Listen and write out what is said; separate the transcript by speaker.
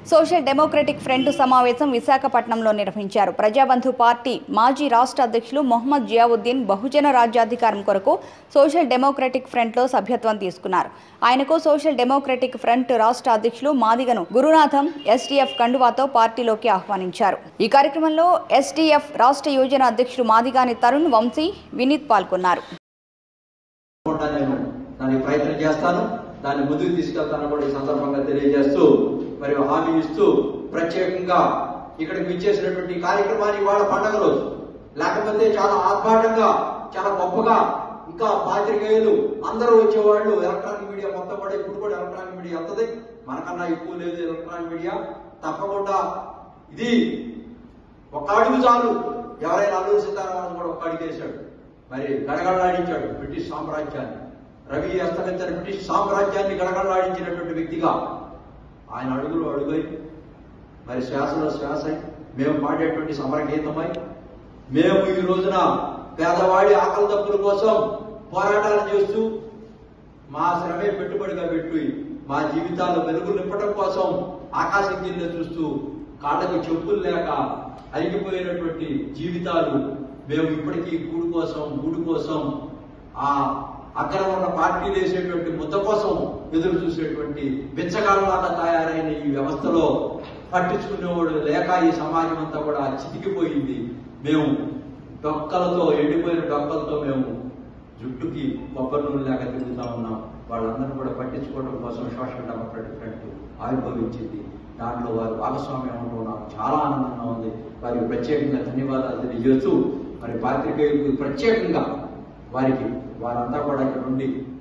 Speaker 1: social democratic front సమావేశం విశాఖపట్నంలో నిర్వహించారు ప్రజాబంధు పార్టీ మాజీ రాష్ట్ర అధ్యక్షులు మొహమ్మద్ జియావుద్దీన్ బహుజన రాజ్యాధికారం కొరకు సోషల్ డెమోక్రటిక్ ఫ్రంట్లో సభ్యత్వం తీసుకున్నారు ఆయనకు సోషల్ డెమోక్రటిక్ ఫ్రంట్ రాష్ట్ర అధ్యక్షులు మాదిగను గురునాథం ఎస్టీఎఫ్ కండువాతో పార్టీలోకి ఆహ్వానించారు ఈ కార్యక్రమంలో ఎస్టీఎఫ్ రాష్ట్ర యోజన అధ్యక్షులు మాదిగాని తరుణ్ వంశీ వినీత్ పాల్గొన్నారు
Speaker 2: తప్పకుండా నేను దానికి ప్రయత్నం చేస్తాను దాన్ని ముందుకు తీసుకెళ్తాను కూడా ఈ సందర్భంగా తెలియజేస్తూ మరి హామీ ఇస్తూ ప్రత్యేకంగా ఇక్కడికి విచ్చేసినటువంటి ఈ కార్యక్రమాన్ని వాళ్ళ పండగ రోజు లేకపోతే చాలా ఆర్భాటంగా చాలా గొప్పగా ఇంకా పాత్రికేయులు అందరూ వచ్చేవాళ్ళు ఎలక్ట్రానిక్ మీడియా మొత్తం కూడా ఇప్పుడు కూడా ఎలక్ట్రానిక్ మీడియా వస్తుంది మనకన్నా ఎక్కువ లేదు ఎలక్ట్రానిక్ మీడియా తప్పకుండా ఇది ఒక అడుగు చాలు ఎవరైనా అల్లూరి సీతారామన్ కూడా ఒక అడుగు వేశాడు మరి గడగడలాడించాడు బ్రిటిష్ సామ్రాజ్యాన్ని రవి అస్తమించిన బ్రిటిష్ సామ్రాజ్యాన్ని గడగడలాడించినటువంటి వ్యక్తిగా ఆయన అడుగులు అడుగై మరి శ్వాసలో శ్వాసై మేము పాడేటువంటి సమరగీతమై మేము ఈ రోజున పేదవాడి ఆకలి తప్పుల కోసం పోరాటాలు చేస్తూ మా శ్రమే పెట్టుబడిగా పెట్టి మా జీవితాల్లో వెలుగు నింపడం కోసం ఆకాశం కింద చూస్తూ కాళ్ళకి చెప్పులు లేక అరిగిపోయినటువంటి జీవితాలు మేము ఇప్పటికీ గూడు కోసం గూడు కోసం ఆ అక్కడ ఉన్న పార్టీలు వేసేటువంటి ముద్ద కోసం ఎదురు చూసేటువంటి బిచ్చగాళ్ళలాగా తయారైన ఈ వ్యవస్థలో పట్టించుకునేవాడు లేక ఈ సమాజం అంతా కూడా చితికిపోయింది మేము డొక్కలతో ఎండిపోయిన డొక్కలతో మేము జుట్టుకి కొబ్బరి నూనె లేక తిరుగుతా ఉన్నాం వాళ్ళందరూ కూడా పట్టించుకోవడం కోసం సోషల్ డెమోక్రటిక్ ఫ్రంట్ ఆవిర్భవించింది దాంట్లో వారు భాగస్వామ్యం అవడం నాకు చాలా ఆనందంగా ఉంది వారికి ప్రత్యేకంగా ధన్యవాదాలు తెలియజేస్తూ మరి పాత్రికేయులకు ప్రత్యేకంగా వారికి వారంతా కూడా ఇక్కడ నుండి